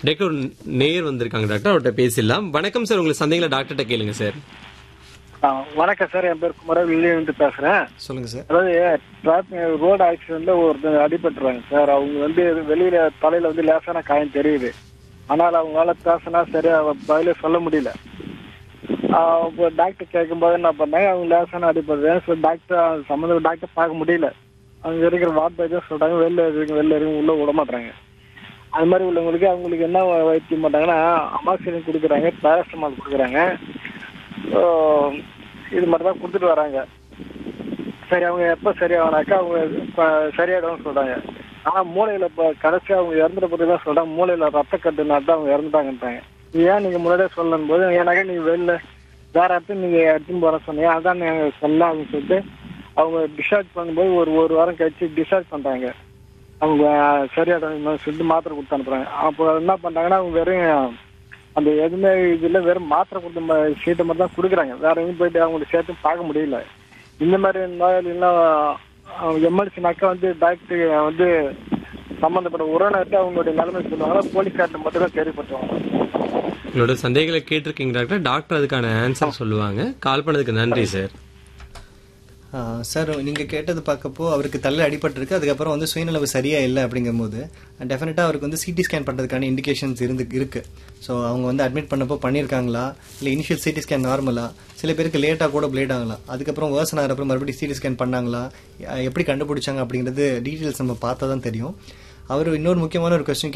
doctor ஒரு நேயர் வந்திருக்காங்க டாக்டர் அவர்கிட்ட பேசிடலாம் வணக்கம் சார் உங்களுக்கு சந்தேகங்களை டாக்டர்கிட்ட கேளுங்க சார் ஆ, வணக்கம் சார் என் பேர் குமரன் வெளியிலிருந்து பேசுறேன் சொல்லுங்க சார் அதாவது டிராபிக் ரோடு ஆக்சிடென்ட்ல ஒருத்தர் அடிபட்டுறாங்க சார் அவங்க வந்து வெளியில தலையில வந்து லேசான காயம் தெரியுது ஆனால் அவங்களால பேசினா சரியா பதிலே சொல்ல முடியல ஆ, இப்போ டாக்டர் கேட்கும்போது என்ன பண்ணாங்க அவங்க லேசான அடிபடுறேன் ஸோ டாக்டர் சம்மந்த டாக்டர் பார்க்க முடியல அவங்க இருக்கிற வார்த்தை தான் சொல்றாங்க வெளில இருக்கு வெளில இருக்கு உள்ள விட மாட்டாங்க அது மாதிரி உள்ளவங்களுக்கு அவங்களுக்கு என்ன வைத்தியம் பண்றாங்கன்னா அமாசிலின் கொடுக்குறாங்க பேரஸ்டமால் கொடுக்குறாங்க ஸோ இது மாதிரி தான் கொடுத்துட்டு வராங்க சரி அவங்க எப்போ சரியாகனாக்கா அவங்க இப்ப சரியாயிடும்னு சொல்றாங்க ஆனா மூளையில இப்போ கடைசி அவங்க இறந்துட்ட பிறகு தான் சொல்றாங்க மூளையில ரத்த கட்டுனால தான் அவங்க இறந்துட்டாங்கன்றாங்க இது ஏன் நீங்க முன்னாடியே சொல்லணும் போது ஏன்னாக்கா நீங்க வெளில வேற இடத்துக்கு நீங்க எடுத்துன்னு போற சொன்னீங்க அதான் நீங்க சொல்லலாம் அப்படின்னு சொல்லிட்டு அவங்க டிஸ்சார்ஜ் பண்ணும்போது ஒரு ஒரு வாரம் கழிச்சு டிஸ்சார்ஜ் பண்றாங்க அவங்க சரியாயிடும் சொல்லிட்டு மாத்திரை கொடுத்து அனுப்புறாங்க அப்போ என்ன பண்றாங்கன்னா அவங்க வெறும் அந்த எதுவுமே இதுல வெறும் மாத்திரை கொடுத்த சீட்டை மட்டும் தான் கொடுக்குறாங்க வேற எங்கேயும் போயிட்டு அவங்களுக்கு சேர்த்து பார்க்க முடியல இந்த மாதிரி நோயாளிலாம் எம்எல்சினாக்கா வந்து டாக்டர் வந்து சம்பந்தப்பட்ட உறவினர்கிட்ட அவங்களுடைய நிலைமை சொல்லுவாங்க போலீஸ்கார்ட்ட மட்டும் தான் கேள்விப்பட்டுவாங்க உங்களோட சந்தேகங்களை கேட்டிருக்கீங்க டாக்டர் டாக்டர் அதுக்கான ஆன்சர் சொல்லுவாங்க கால் பண்ணதுக்கு நன்றி சார் சார் நீங்கள் கேட்டது பார்க்கப்போ அவருக்கு தள்ள அடிபட்டிருக்கு அதுக்கப்புறம் வந்து சுயநலவு சரியா இல்லை அப்படிங்கும்போது டெஃபினட்டாக அவருக்கு வந்து சிடி ஸ்கேன் பண்ணுறதுக்கான இண்டிகேஷன்ஸ் இருந்து இருக்கு ஸோ அவங்க வந்து அட்மிட் பண்ணப்போ பண்ணியிருக்காங்களா இல்லை இனிஷியல் சிடி ஸ்கேன் நார்மலா சில பேருக்கு லேட்டாக கூட பிளேட் ஆகலாம் அதுக்கப்புறம் வேர்சன் ஆகிறப்ப மறுபடியும் சிடி ஸ்கேன் பண்ணாங்களா எப்படி கண்டுபிடிச்சாங்க அப்படிங்கிறது டீட்டெயில்ஸ் நம்ம பார்த்தா தான் தெரியும் அவர் இன்னொரு முக்கியமான ஒரு கொஸ்டின்